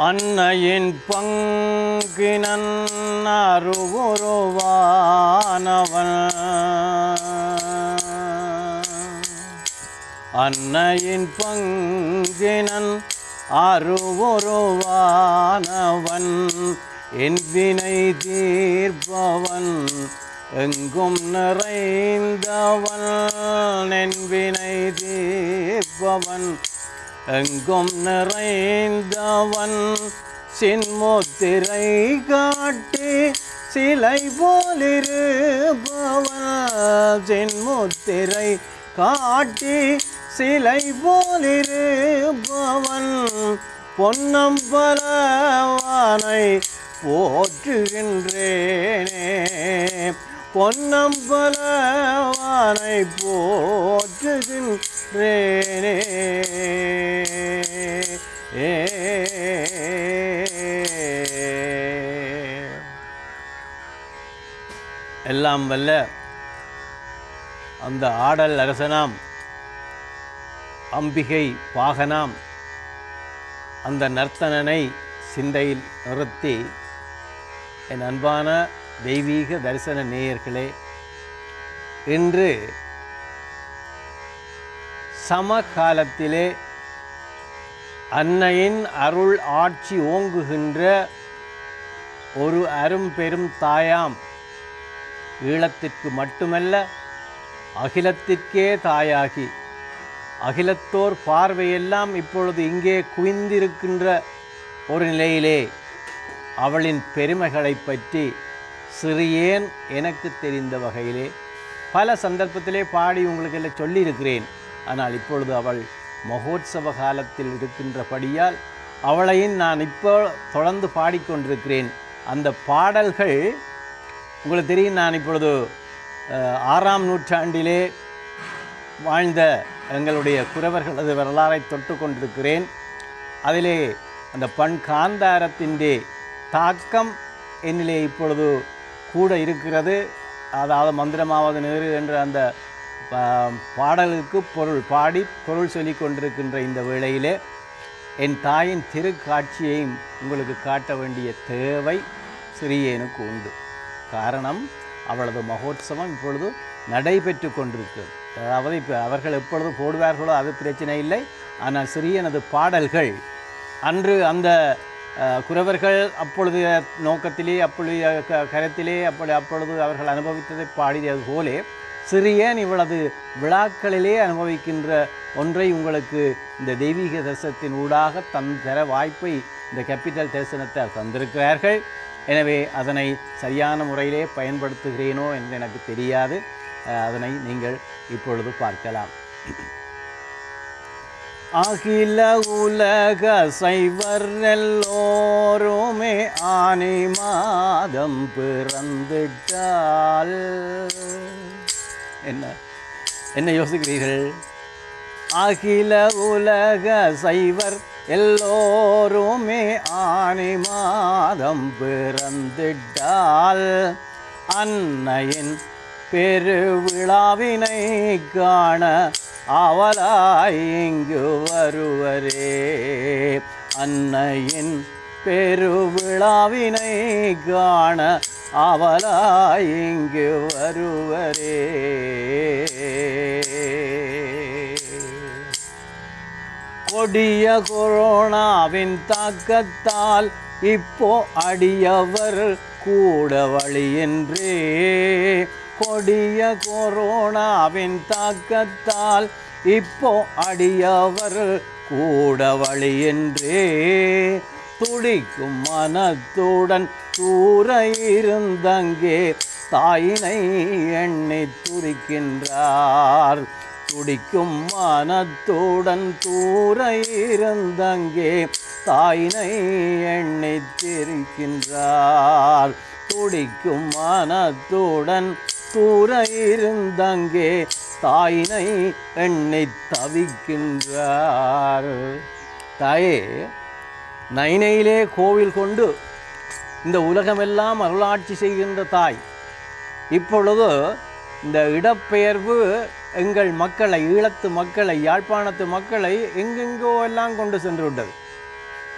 அன்னையின் பங்கினன் அருவுருவானவன் அன்னையின் பங்கினன் அருவுருவானவன் என் வினை தீர்ப்பவன் எங்கும் நிறைந்தவன் என் வினை தீர்ப்பவன் எங்கும் நிறைந்தவன் சின்முத்திரை காட்டி சிலை போலிருப்பவன் சின்முத்திரை காட்டி சிலை போலிருப்பவன் பொன்னம்பலவானை போற்றுகின்றேனே பொன்னம்பலவானை போற்றுகின்றேனே ஏ எல்லாம் வல்ல அந்த ஆடல் அரசனாம் அம்பிகை பாகனாம் அந்த நர்த்தனனை சிந்தையில் நிறுத்தி என் அன்பான தெய்வீக தரிசன நேயர்களே இன்று சமகாலத்திலே அன்னையின் அருள் ஆட்சி ஓங்குகின்ற ஒரு அரும்பெரும் தாயாம் ஈழத்திற்கு மட்டுமல்ல அகிலத்திற்கே தாயாகி அகிலத்தோர் பார்வையெல்லாம் இப்பொழுது இங்கே குவிந்திருக்கின்ற ஒரு நிலையிலே அவளின் பெருமைகளை பற்றி சிறியேன் எனக்கு தெரிந்த வகையிலே பல சந்தர்ப்பத்திலே பாடி உங்களுக்கு எல்லாம் சொல்லியிருக்கிறேன் ஆனால் இப்பொழுது அவள் மகோத்சவ காலத்தில் இருக்கின்றபடியால் அவளையும் நான் இப்போ தொடர்ந்து பாடிக்கொண்டிருக்கிறேன் அந்த பாடல்கள் உங்களுக்கு தெரியும் நான் இப்பொழுது அஹ், ஆறாம் நூற்றாண்டிலே வாழ்ந்த எங்களுடைய குறவர்களது வரலாறை தொட்டு கொண்டிருக்கிறேன் அதிலே அந்த பண் காந்தாரத்திൻ്റെ தாக்கம் என்னிலே இப்பொழுது கூட இருக்கிறது அதாவது மந்திரமாவது நேரு என்ற அந்த பா- பாடலுக்கு பொருள் பாடி பொருள் சொல்லி கொண்டிருக்கின்ற இந்த வேளையிலே என் தாயின் திருக்காட்சியையும் உங்களுக்கு காட்ட வேண்டிய தேவை சிறியேனுக்கு உண்டு காரணம் அவளது மகோத்சவம் இப்பொழுது நடைபெற்று கொண்டிருக்கிறது அதாவது இப்போ அவர்கள் எப்பொழுது போடுவார்களோ அது பிரச்சனை இல்லை ஆனால் சிறியனது பாடல்கள் அன்று அந்த அஹ், குறவர்கள் அப்பொழுது நோக்கத்திலே அப்பொழுது க- கரத்திலே அப்பொழுது அப்பொழுது அவர்கள் அனுபவித்ததை பாடியது போலே சிறியன் இவளது விழாக்களிலே அனுபவிக்கின்ற ஒன்றை உங்களுக்கு இந்த தெய்வீக தரிசனத்தின் ஊடாக தன் தர வாய்ப்பை இந்த கேபிட்டல் தரிசனத்தை தந்திருக்கிறார்கள் எனவே அதனை சரியான முறையிலே பயன்படுத்துகிறேனோ என்று எனக்கு தெரியாது அஹ், அதனை நீங்கள் இப்பொழுது பார்க்கலாம் அகில உலக சைவர் எல்லோருமே ஆனி மாதம் பிறந்துட்டால் என்ன என்ன யோசிக்கிறீர்கள் அகில உலக சைவர் எல்லோருமே ஆனி மாதம் பிறந்திட்டால் அன்னையின் பெருவிழாவினை காண அவளாய் இங்கு வருவரே அன்னையின் பெருவிழாவினை காண அவளாய் இங்கு வருவரே கொடிய கொரோனாவின் தாக்கத்தால் இப்போ அடியவர் கூட வழியின்றே கொடிய கொரோனாவின் தாக்கத்தால் இப்போ அடியவர் கூட வழியின்றே துடிக்கும் மனத்துடன் தூர இருந்தங்கே தாயினை எண்ணி துதிக்கின்றார் துடிக்கும் மனத்துடன் தூர இருந்தங்கே தாயினை எண்ணி திரிக்கின்றார் துடிக்கும் மனத்துடன் தூர இருந்தங்கே தாயினை எண்ணி தவிக்கின்றார் தாயே நைனையிலே கோவில் கொண்டு இந்த உலகமெல்லாம் அருளாட்சி செய்கின்ற தாய் இப்பொழுது இந்த இடப்பெயர்வு எங்கள் மக்களை ஈழத்து மக்களை யாழ்ப்பாணத்து மக்களை எங்கெங்கோ எல்லாம் கொண்டு சென்று விட்டது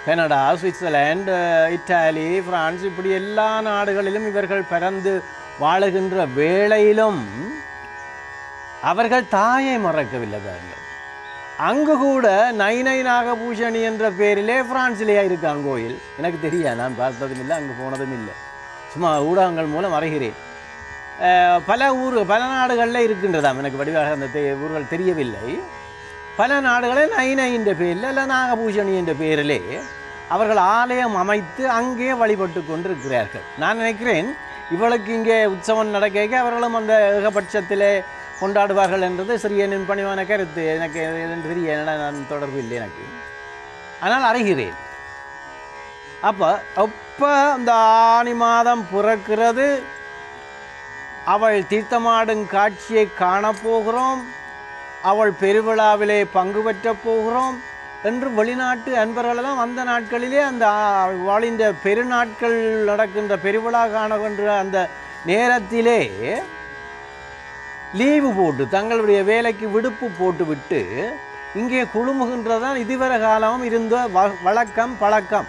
கனடா சுவிட்சர்லாந்து இத்தாலி பிரான்ஸ் இப்படி எல்லா நாடுகளிலும் இவர்கள் பறந்து வாழுகின்ற வேளையிலும் அவர்கள் தாயை மறக்கவில்லை பாருங்கள் அங்கு கூட நைனை நாகபூஷணி என்ற பேரிலே பிரான்சிலேயே இருக்காங்க கோயில் எனக்கு தெரியாது நான் பார்த்ததும் இல்லை அங்கே போனதும் இல்லை சும்மா ஊடகங்கள் மூலம் அறிகிறேன் அஹ், பல ஊர் பல நாடுகளில் இருக்கின்றதாம் எனக்கு வடிவாக அந்த தெ- ஊர்கள் தெரியவில்லை பல நாடுகளில் நைனை என்ற பேரில் இல்லை நாகபூஷணி என்ற பேரிலே அவர்கள் ஆலயம் அமைத்து அங்கே வழிபட்டு கொண்டிருக்கிறார்கள் நான் நினைக்கிறேன் இவளுக்கு இங்கே உற்சவம் நடக்க அவர்களும் அந்த ஏகபட்சத்திலே கொண்டாடுவார்கள் என்றது சிறியனின் பணிவான கருத்து எனக்கு எதுன்னு தெரிய என்னடா நான் தொடர்பு இல்லை எனக்கு ஆனால் அறிகிறேன் அப்போ அப்போ அந்த ஆனி மாதம் பிறக்கிறது அவள் தீர்த்தமாடும் காட்சியை காணப்போகிறோம் அவள் பெருவிழாவிலே பங்கு பெற்றப் போகிறோம் என்று வெளிநாட்டு அன்பர்களெல்லாம் அந்த நாட்களிலே அந்த வாழிந்த பெருநாட்கள் நடக்கின்ற பெருவிழா காணுகின்ற அந்த நேரத்திலே லீவு போட்டு தங்களுடைய வேலைக்கு விடுப்பு போட்டு விட்டு இங்கே குழுமுகின்றதான் இதுவரை காலமும் இருந்த வ- வழக்கம் பழக்கம்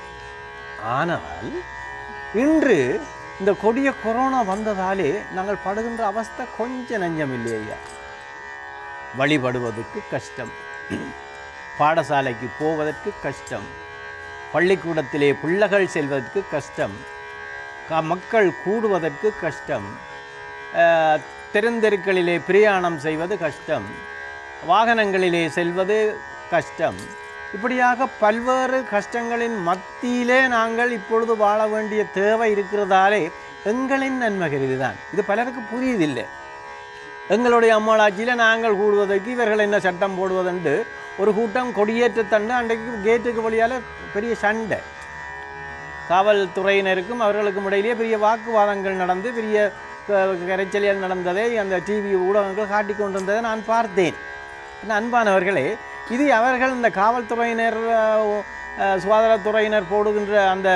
ஆனால் இன்று இந்த கொடிய கொரோனா வந்ததாலே நாங்கள் படுகின்ற அவஸ்தை கொஞ்சம் நஞ்சம் இல்லையா வழிபடுவதற்கு கஷ்டம் பாடசாலைக்கு போவதற்கு கஷ்டம் பள்ளிக்கூடத்திலே பிள்ளைகள் செல்வதற்கு கஷ்டம் க- மக்கள் கூடுவதற்கு கஷ்டம் அஹ், தெருந்தெருக்களிலே பிரயாணம் செய்வது கஷ்டம் வாகனங்களிலே செல்வது கஷ்டம் இப்படியாக பல்வேறு கஷ்டங்களின் மத்தியிலே நாங்கள் இப்பொழுது வாழ வேண்டிய தேவை இருக்கிறதாலே எங்களின் நன்மை கருதிதான் இது பலருக்கு புரியுதில்லை எங்களுடைய அம்மாளாட்சியில் நாங்கள் கூடுவதற்கு இவர்கள் என்ன சட்டம் போடுவதுண்டு ஒரு கூட்டம் கொடியேற்றத்தண்டு அன்றைக்கு கேட்டுக்கு வழியால் பெரிய சண்டை காவல்துறையினருக்கும் அவர்களுக்கும் இடையிலேயே பெரிய வாக்குவாதங்கள் நடந்து பெரிய க- கரைச்சலியல் நடந்ததை அந்த டிவி ஊடகங்கள் காட்டிக் கொண்டிருந்ததை நான் பார்த்தேன் என்ன அன்பானவர்களே இது அவர்கள் இந்த காவல்துறையினர் அஹ், அஹ், சுகாதாரத்துறையினர் போடுகின்ற அந்த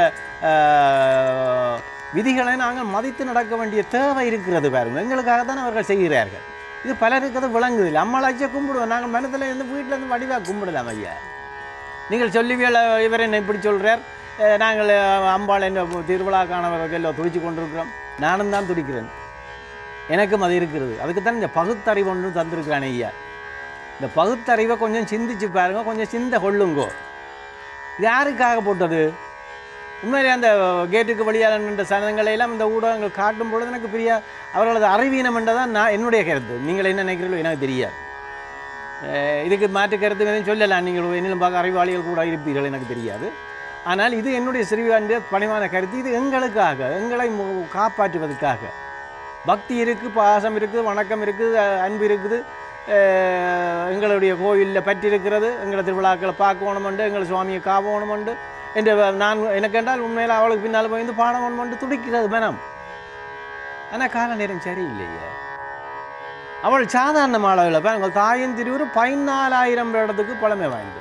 அஹ், விதிகளை நாங்கள் மதித்து நடக்க வேண்டிய தேவை இருக்கிறது பாருங்க எங்களுக்காக தான் அவர்கள் செய்கிறார்கள் இது பலருக்கு அது விளங்குது இல்லை அம்மாளாச்சியை கும்பிடுவோம் நாங்கள் மனத்தில் இருந்து வீட்டில் இருந்து வடிவாக கும்பிடலாம் ஐயா நீங்கள் சொல்லுவியல இவர் என்ன இப்படி சொல்கிறார் அஹ் நாங்கள் அஹ், அம்பாள் என்ன திருவிழா காணவர்கள் எல்லாம் துடிச்சு கொண்டிருக்கிறோம் நானும் தான் துடிக்கிறேன் எனக்கும் அது இருக்கிறது அதுக்கு தான் இந்த பகுத்தறிவு ஒன்று தந்திருக்கிறான் ஐயா இந்த பகுத்தறிவை கொஞ்சம் சிந்திச்சு பாருங்க கொஞ்சம் சிந்த கொள்ளுங்கோ இது யாருக்காக போட்டது உண்மையிலே அந்த கேட்டுக்கு வழியாக நின்ற சனங்களை எல்லாம் இந்த ஊடகங்கள் காட்டும் பொழுது எனக்கு பெரிய அவர்களது அறிவீனம் என்றதான் நான் என்னுடைய கருத்து நீங்கள் என்ன நினைக்கிறீர்களோ எனக்கு தெரியாது அஹ் இதுக்கு மாற்று கருத்து எதுவும் சொல்லலாம் நீங்கள் என்னிலும் பார்க்க அறிவாளிகள் கூட இருப்பீர்கள் எனக்கு தெரியாது ஆனால் இது என்னுடைய சிறுவாண்டிய பணிவான கருத்து இது எங்களுக்காக எங்களை மு- காப்பாற்றுவதற்காக பக்தி இருக்குது பாசம் இருக்குது வணக்கம் இருக்குது அஹ் அன்பு இருக்குது அஹ் எங்களுடைய கோயிலில் பற்றி இருக்கிறது எங்களை திருவிழாக்களை பார்க்கணுமெண்டு எங்கள் சுவாமியை காவணுமெண்டு என்று நான் எனக்கு என்றால் உண்மையில் அவளுக்கு பின்னால் போய் பாடணுமெண்டு துடிக்கிறது மனம் ஆனால் கால நேரம் சரியில்லையே அவள் சாதாரண மாளவில் பாருங்கள் தாயின் திருவுரு பதினாலாயிரம் இடத்துக்கு பழமை வாய்ந்தது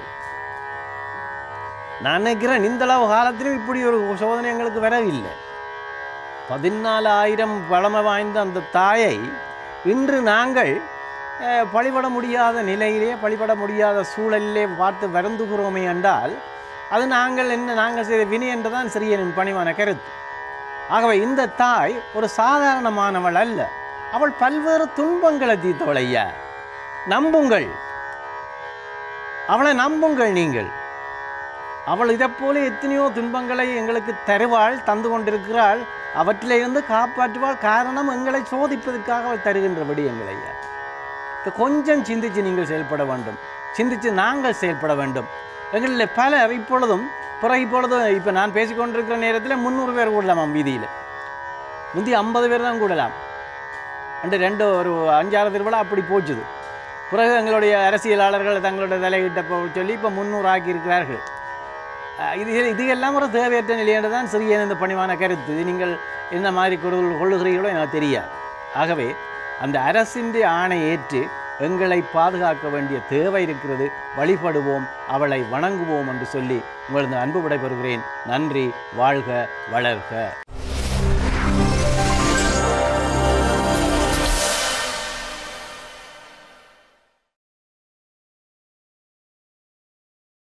நான் நினைக்கிறேன் இந்த அளவு காலத்திலும் இப்படி ஒரு சோதனை எங்களுக்கு வரவில்லை பதினாலாயிரம் பழமை வாய்ந்த அந்த தாயை இன்று நாங்கள் அஹ், வழிபட முடியாத நிலையிலே வழிபட முடியாத சூழலிலே பார்த்து வருந்துகிறோமே என்றால் அது நாங்கள் என்ன நாங்கள் செய்த வினை என்றுதான் சிறியனின் பணிவான கருத்து ஆகவே இந்த தாய் ஒரு சாதாரணமானவள் அல்ல அவள் பல்வேறு துன்பங்களை தீர்த்தவள் ஐயா நம்புங்கள் அவளை நம்புங்கள் நீங்கள் அவள் இதைப்போல எத்தனையோ துன்பங்களை எங்களுக்கு தருவாள் தந்து கொண்டிருக்கிறாள் அவற்றிலிருந்து காப்பாற்றுவாள் காரணம் எங்களை சோதிப்பதற்காக அவள் தருகின்ற விடயங்கள் ஐயா இதை கொஞ்சம் சிந்தித்து நீங்கள் செயல்பட வேண்டும் சிந்தித்து நாங்கள் செயல்பட வேண்டும் எங்களில் பலர் இப்பொழுதும் பிறகு இப்பொழுதும் இப்போ நான் பேசிக்கொண்டிருக்கிற நேரத்தில் முந்நூறு பேர் கூடலாம் வீதியில் முந்தி ஐம்பது பேர் தான் கூடலாம் ரெண்டு ரெண்டு ஒரு அஞ்சாறு திருவிழா அப்படி போச்சுது பிறகு எங்களுடைய அரசியலாளர்கள் தங்களுடைய தலையிட்ட போ- சொல்லி இப்போ முந்நூறு ஆக்கியிருக்கிறார்கள் அஹ் இது இது எல்லாம் ஒரு தேவையற்ற நிலையென்று தான் சிறிய இந்த பணிவான கருத்து இது நீங்கள் என்ன மாதிரி கொள் கொள்ளுகிறீர்களோ எனக்கு தெரியாது ஆகவே அந்த அரசின் ஆணை ஏற்று எங்களை பாதுகாக்க வேண்டிய தேவை இருக்கிறது வழிபடுவோம் அவளை வணங்குவோம் என்று சொல்லி உங்களது அன்பு விடைபெறுகிறேன் நன்றி வாழ்க வளர்க